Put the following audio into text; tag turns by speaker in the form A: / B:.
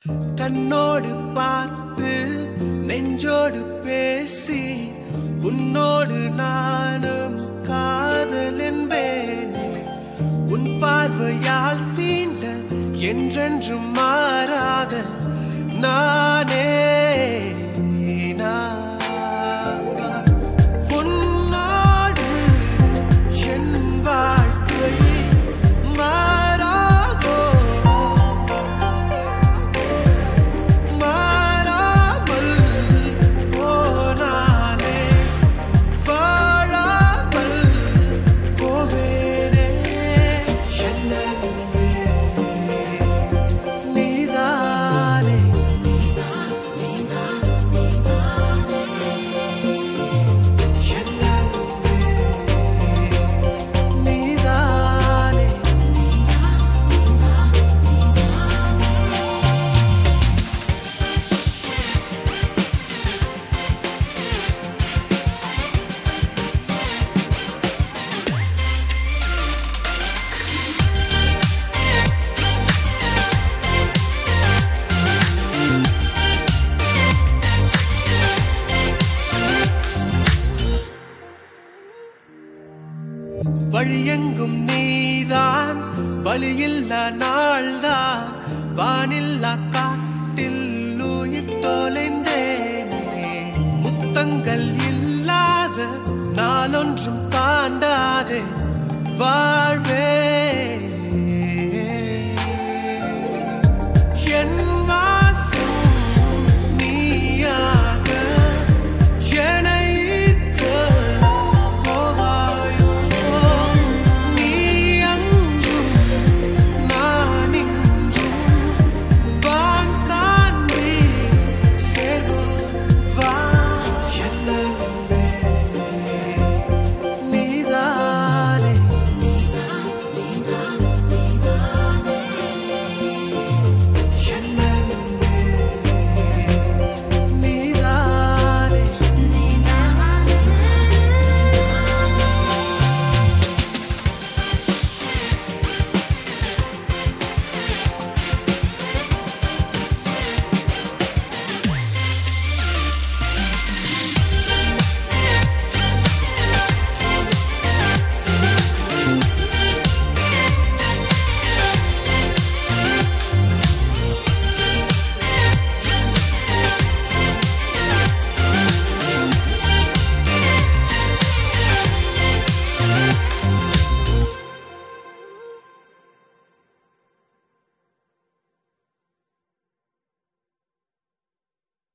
A: கண்ணோடு பார்த்து நெஞ்சோடு பேசி உன்னோடு நானும் காதல் என்பேனே உன் பார்வையால் தீண்ட என்றென்றும் மாறாத நானே நான். உன்னோடு என் வாழ்க்கை மாறாதோ மாறாமல் போனாலே வாழாமல் போவேனே என் அன்பே. நீதானே என் அன்பே. நீதானே வழியெங்கும் நீதான் வழியில்லா நாள்தான் வானில்லா காட்டில் உயிர் தொலைந்தேனே முத்தங்கள் இல்லாத நாளொன்றும் தாண்டாதே வாழ்வே